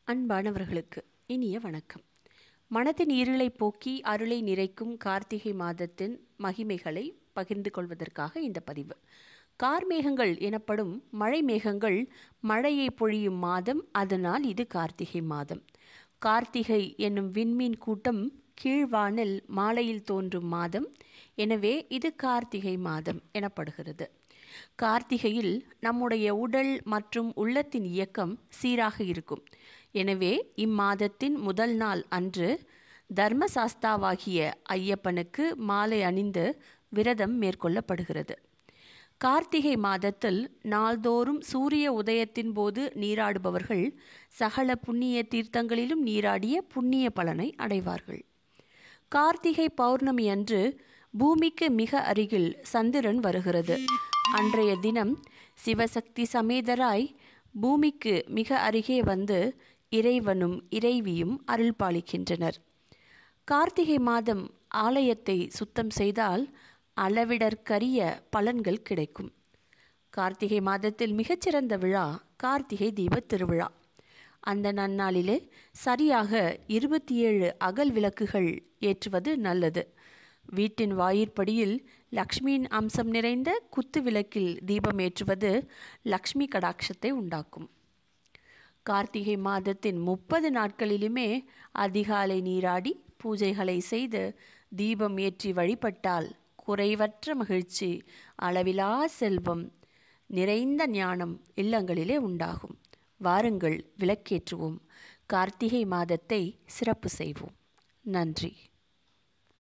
அன்பானவர்களுக்கு இனிய வணக்கம் மனதின் இருளை போக்கி அருளை நிறைக்கும் கார்த்திகை மாதத்தின் மகிமைகளை பகிர்ந்து கொள்வதற்காக இந்த பதிவு கார்மேகங்கள் எனப்படும் மழை மேகங்கள் மழையை பொழியும் மாதம் அதனால் இது கார்த்திகை மாதம் கார்த்திகை என்னும் விண்மீன் கூட்டம் கீழ்வானில் மாலையில் தோன்றும் மாதம் எனவே இது கார்த்திகை மாதம் எனப்படுகிறது கார்த்திகையில் நம்முடைய உடல் மற்றும் உள்ளத்தின் இயக்கம் சீராக இருக்கும் எனவே இம்மாதத்தின் முதல் நாள் அன்று தர்மசாஸ்தாவாகிய ஐயப்பனுக்கு மாலை அணிந்து விரதம் மேற்கொள்ளப்படுகிறது கார்த்திகை மாதத்தில் நாள்தோறும் சூரிய உதயத்தின் போது நீராடுபவர்கள் சகல புண்ணிய தீர்த்தங்களிலும் நீராடிய புண்ணிய பலனை அடைவார்கள் கார்த்திகை பௌர்ணமி அன்று பூமிக்கு மிக அருகில் சந்திரன் வருகிறது அன்றைய தினம் சிவசக்தி சமேதராய் பூமிக்கு மிக அருகே வந்து இறைவனும் இறைவியும் அருள் பாலிக்கின்றனர் கார்த்திகை மாதம் ஆலயத்தை சுத்தம் செய்தால் அளவிடற்கரிய பலன்கள் கிடைக்கும் கார்த்திகை மாதத்தில் மிகச்சிறந்த விழா கார்த்திகை தீப திருவிழா அந்த நன்னாளிலே சரியாக இருபத்தி ஏழு அகல் விளக்குகள் ஏற்றுவது நல்லது வீட்டின் வாயிற்படியில் லக்ஷ்மியின் அம்சம் நிறைந்த குத்து விளக்கில் தீபம் ஏற்றுவது லக்ஷ்மி கடாட்சத்தை உண்டாக்கும் கார்த்திகை மாதத்தின் முப்பது நாட்களிலுமே அதிகாலை நீராடி பூஜைகளை செய்து தீபம் ஏற்றி வழிபட்டால் குறைவற்ற மகிழ்ச்சி அளவிலா செல்வம் நிறைந்த ஞானம் இல்லங்களிலே உண்டாகும் வாருங்கள் விளக்கேற்றுவோம் கார்த்திகை மாதத்தை சிறப்பு செய்வோம் நன்றி